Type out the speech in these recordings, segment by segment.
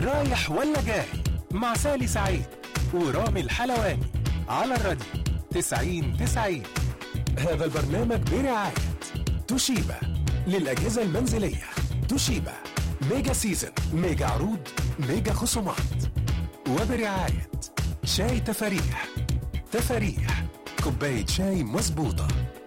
رايح ولا جاي مع سالي سعيد ورامي الحلواني على الراديو 90 90 هذا البرنامج برعاية توشيبا للأجهزة المنزلية توشيبا ميجا سيزن ميجا عروض ميجا خصومات وبرعاية شاي تفاريح تفاريح كوباية شاي مظبوطة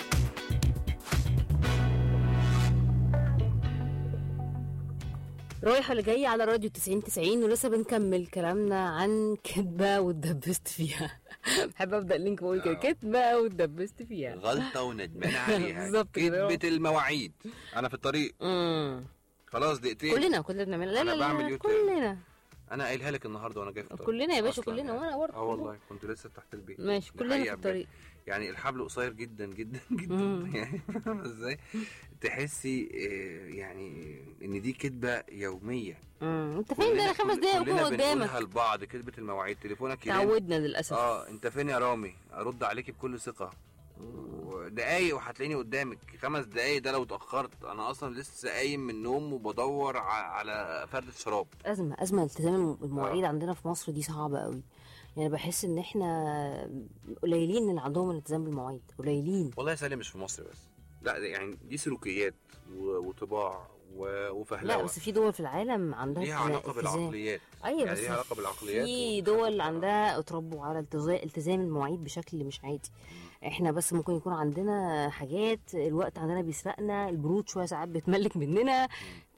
رايحة اللي جاي على راديو 90 90 ولسه بنكمل كلامنا عن كدبة واتدبست فيها بحب ابدا اللينك بقول كده كدبة واتدبست فيها غلطه وندمان عليها بالظبط كده. كذبه المواعيد انا في الطريق امم خلاص دقيقتين كلنا كلنا بنعمل لا أنا لا بعمل لا يوتيرن. كلنا انا قايلها لك النهارده وانا جاي في الطريق كلنا يا باشا أصلاً كلنا يعني. وانا برضه اه والله كنت لسه تحت البيت ماشي دي كلنا في حقيقة الطريق يعني الحبل قصير جدا جدا جدا مم. يعني فاهمة ازاي تحسي آه، يعني ان دي كدبه يوميه امم انت فين ده انا خمس دقايق كلنا اكون بنقولها قدامك لبعض كدبه المواعيد تليفونك يرن تعودنا للاسف اه انت فين يا رامي ارد عليكي بكل ثقه دقايق وهتلاقيني قدامك خمس دقايق ده لو اتاخرت انا اصلا لسه قايم من النوم وبدور ع- على فرده شراب ازمه ازمه التزام المواعيد عندنا في مصر دي صعبه قوي يعني بحس ان احنا قليلين اللي عندهم الالتزام بالمواعيد قليلين والله يا سالم مش في مصر بس لا ده يعني دي سلوكيات و- وطباع و- وفهلوه لا بس في دول في العالم عندها ليها التزام- علاقه التزام. بالعقليات ايوه يعني بس ليها علاقه بالعقليات في والخبرة. دول عندها اتربوا على التزا- التزام المواعيد بشكل مش عادي احنا بس ممكن يكون عندنا حاجات الوقت عندنا بيسرقنا البرود شويه ساعات بتملك مننا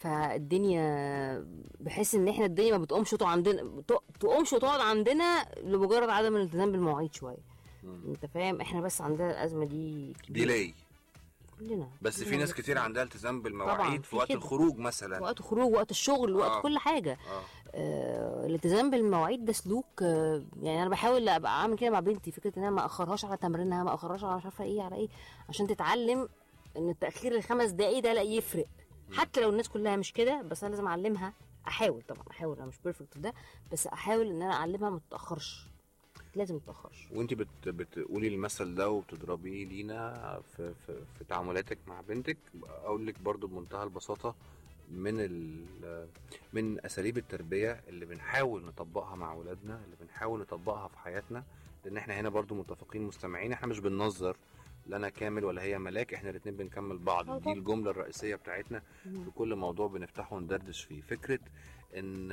فالدنيا بحس ان احنا الدنيا ما بتقومش تقعد عندنا بت- تقومش وتقعد عندنا لمجرد عدم الالتزام بالمواعيد شويه انت فاهم احنا بس عندنا الازمه دي كبيرة. ديلاي كلنا بس في كلنا ناس بس- كتير عندها التزام طبعاً، بالمواعيد في في وقت كده. الخروج مثلا وقت خروج وقت الشغل وقت آه. كل حاجه اه آه، الالتزام بالمواعيد ده سلوك آه، يعني انا بحاول ابقى اعمل كده مع بنتي فكره ان انا ما اخرهاش على تمرينها ما اخرهاش على مش عارفه ايه على ايه عشان تتعلم ان التاخير الخمس دقايق ده لا يفرق حتى لو الناس كلها مش كده بس انا لازم اعلمها احاول طبعا احاول انا مش بيرفكت في ده بس احاول ان انا اعلمها ما تتاخرش لازم ما تتاخرش وانت بت بتقولي المثل ده وبتضربيه لينا في, في, في تعاملاتك مع بنتك اقول لك برضو بمنتهى البساطه من ال- من اساليب التربيه اللي بنحاول نطبقها مع اولادنا اللي بنحاول نطبقها في حياتنا لان احنا هنا برضو متفقين مستمعين احنا مش بننظر لا انا كامل ولا هي ملاك احنا الاتنين بنكمل آه بعض دي طبعا. الجمله الرئيسيه بتاعتنا في كل موضوع بنفتحه وندردش فيه فكره ان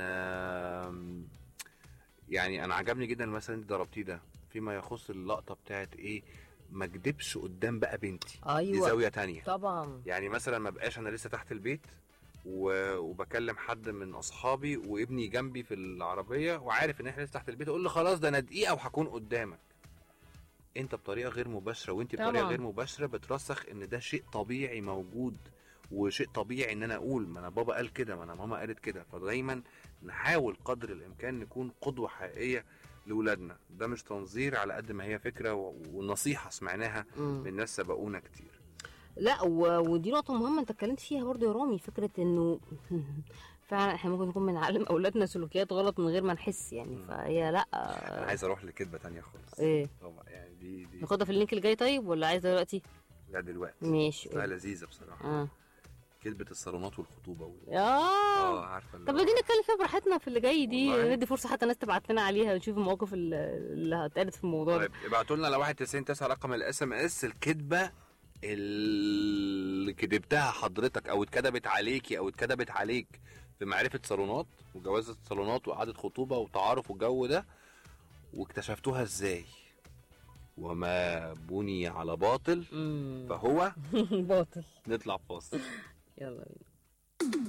آم، يعني انا عجبني جدا المثل اللي انت ضربتيه ده فيما يخص اللقطه بتاعت ايه ما اكدبش قدام بقى بنتي دي ايوه زاويه تانية طبعا يعني مثلا ما بقاش انا لسه تحت البيت و... وبكلم حد من اصحابي وابني جنبي في العربيه وعارف ان احنا لسه تحت البيت اقول له خلاص ده انا دقيقه وهكون قدامك انت بطريقه غير مباشره وانت بطريقه طبعاً. غير مباشره بترسخ ان ده شيء طبيعي موجود وشيء طبيعي ان انا اقول ما انا بابا قال كده ما انا ماما قالت كده فدايما نحاول قدر الامكان نكون قدوه حقيقيه لاولادنا ده مش تنظير على قد ما هي فكره و- ونصيحه سمعناها مم. من ناس سبقونا كتير لا و... ودي نقطة مهمة انت اتكلمت فيها برضو يا رامي فكرة انه فعلا احنا ممكن نكون بنعلم اولادنا سلوكيات غلط من غير ما نحس يعني فهي لا انا عايز اروح لكذبه تانية خالص ايه طبعا يعني دي دي ناخدها في اللينك الجاي طيب ولا عايز دلوقتي لا دلوقتي ماشي لا قول. لذيذه بصراحه اه كذبه الصالونات والخطوبه وال... اه اه عارفه اللي طب هو- ما دي نتكلم فيها براحتنا في اللي جاي دي والله. ندي فرصة حتى الناس تبعت لنا عليها ونشوف المواقف اللي اللي هتقالت في الموضوع ده طيب ابعتوا لنا على 91 9 رقم الاس ام اس الكذبه اللي كدبتها حضرتك او اتكتبت عليكي او اتكتبت عليك في معرفه صالونات وجوازه صالونات وقعده خطوبه وتعارف والجو ده واكتشفتوها ازاي وما بني على باطل مم. فهو باطل نطلع فاصل يلا بينا